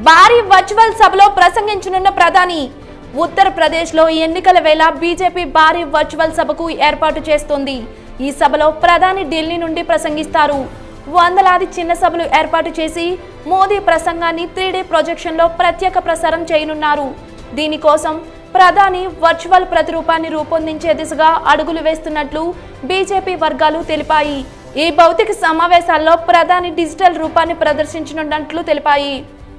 భారీ వర్చువల్ సభలో ప్రసంగించనున్న ప్రధాని ఉత్తరప్రదేశ్లో ఎన్నికల వేళ బీజేపీ భారీ వర్చువల్ సభకు ఏర్పాటు చేస్తోంది ఈ సభలో ప్రధాని ఢిల్లీ నుండి ప్రసంగిస్తారు వందలాది చిన్న సభలు ఏర్పాటు చేసి మోదీ ప్రసంగాన్ని త్రీ ప్రొజెక్షన్లో ప్రత్యేక ప్రసారం చేయనున్నారు దీనికోసం ప్రధాని వర్చువల్ ప్రతిరూపాన్ని రూపొందించే దిశగా అడుగులు వేస్తున్నట్లు బీజేపీ వర్గాలు తెలిపాయి ఈ భౌతిక సమావేశాల్లో ప్రధాని డిజిటల్ రూపాన్ని ప్రదర్శించనున్నట్లు తెలిపాయి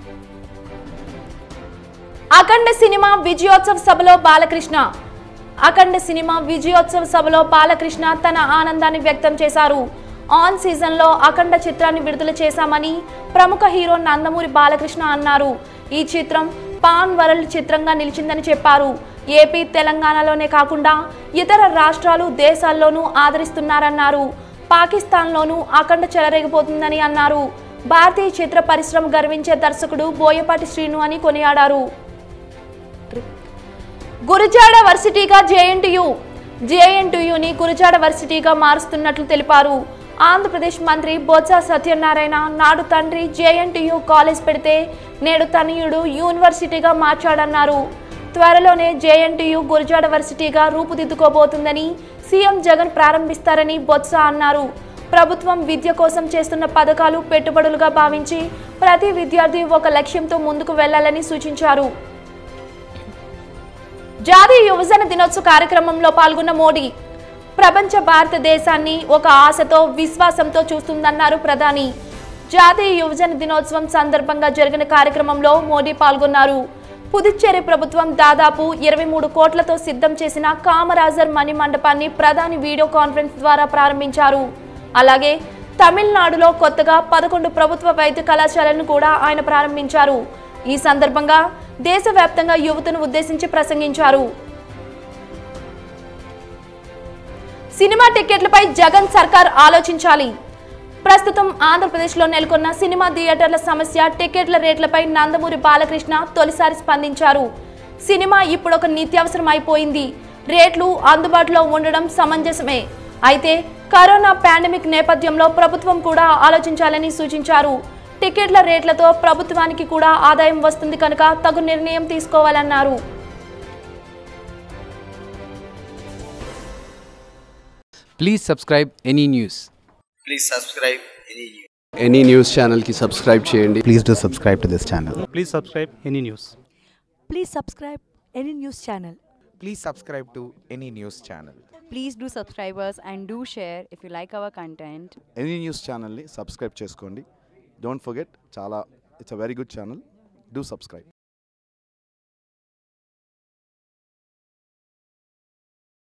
అఖండ సినిమా విజయోత్సవ సభలో బాలకృష్ణ అఖండ సినిమా విజయోత్సవ సభలో బాలకృష్ణ తన ఆనందాన్ని వ్యక్తం చేశారు ఆన్ సీజన్ లో అఖండ చిత్రాన్ని విడుదల చేశామని ప్రముఖ హీరో నందమూరి బాలకృష్ణ అన్నారు ఈ చిత్రం పాన్ వరల్డ్ చిత్రంగా నిలిచిందని చెప్పారు ఏపీ తెలంగాణలోనే కాకుండా ఇతర రాష్ట్రాలు దేశాల్లోనూ ఆదరిస్తున్నారన్నారు పాకిస్తాన్లోనూ అఖండ చెలరేగిపోతుందని అన్నారు భారతీయ చిత్ర పరిశ్రమ గర్వించే దర్శకుడు బోయపాటి శ్రీను అని కొనియాడారు గురుజాడ వర్సిటీగా జేఎన్టీయు జేఎన్టీయుని గురుజాడ వర్సిటీగా మారుస్తున్నట్లు తెలిపారు ఆంధ్రప్రదేశ్ మంత్రి బొత్స సత్యనారాయణ నాడు తండ్రి జేఎన్టీయు కాలేజ్ పెడితే నేడు తనయుడు యూనివర్సిటీగా మార్చాడన్నారు త్వరలోనే జేఎన్టీయు గురుజాడ వర్సిటీగా రూపుదిద్దుకోబోతుందని సీఎం జగన్ ప్రారంభిస్తారని బొత్స అన్నారు ప్రభుత్వం విద్య కోసం చేస్తున్న పథకాలు పెట్టుబడులుగా భావించి ప్రతి విద్యార్థి ఒక లక్ష్యంతో ముందుకు వెళ్లాలని సూచించారు జాతీయ యువజన దినోత్సవ కార్యక్రమంలో పాల్గొన్న మోడీ ప్రపంచ భారతదేశాన్ని ఒక ఆశతో విశ్వాసంతో చూస్తుందన్నారు ప్రధాని జాతీయ యువజన దినోత్సవం సందర్భంగా జరిగిన కార్యక్రమంలో మోడీ పాల్గొన్నారు పుదుచ్చేరి ప్రభుత్వం దాదాపు ఇరవై మూడు కోట్లతో సిద్ధం చేసిన కామరాజర్ మణి మండపాన్ని ప్రధాని వీడియో కాన్ఫరెన్స్ ద్వారా ప్రారంభించారు అలాగే తమిళనాడులో కొత్తగా పదకొండు ప్రభుత్వ వైద్య కళాశాలను కూడా ఆయన ప్రారంభించారు ఈ సందర్భంగా దేశవ్యాప్తంగా యువతను ఉద్దేశించి ప్రసంగించారు సినిమా టికెట్లపై జగన్ సర్కార్ ఆలోచించాలి ప్రస్తుతం ఆంధ్రప్రదేశ్లో నెలకొన్న సినిమా థియేటర్ల సమస్య టికెట్ల రేట్లపై నందమూరి బాలకృష్ణ తొలిసారి స్పందించారు సినిమా ఇప్పుడు ఒక నిత్యావసరం అయిపోయింది రేట్లు అందుబాటులో ఉండడం సమంజసమే అయితే కరోనా పాండమిక్ నేపథ్యంలో ప్రభుత్వం కూడా ఆలోచించాలని సూచించారు టికెట్ల రేట్లతో ప్రభుత్వానికి కూడా ఆదాయం వస్తుంది కనుక తగు నిర్ణయం తీసుకోవాలన్నారు Please subscribe any news. please subscribe any news. Any news ఛానల్కి సబ్స్క్రైబ్ చేయండి Please do subscribe to this channel. Please subscribe any news. Please subscribe any news channel. Please subscribe to any news channel. Please do subscribe us and do share if you like our content. Any news ఛానల్ని subscribe చేసుకోండి don't forget చాలా it's a very good channel do subscribe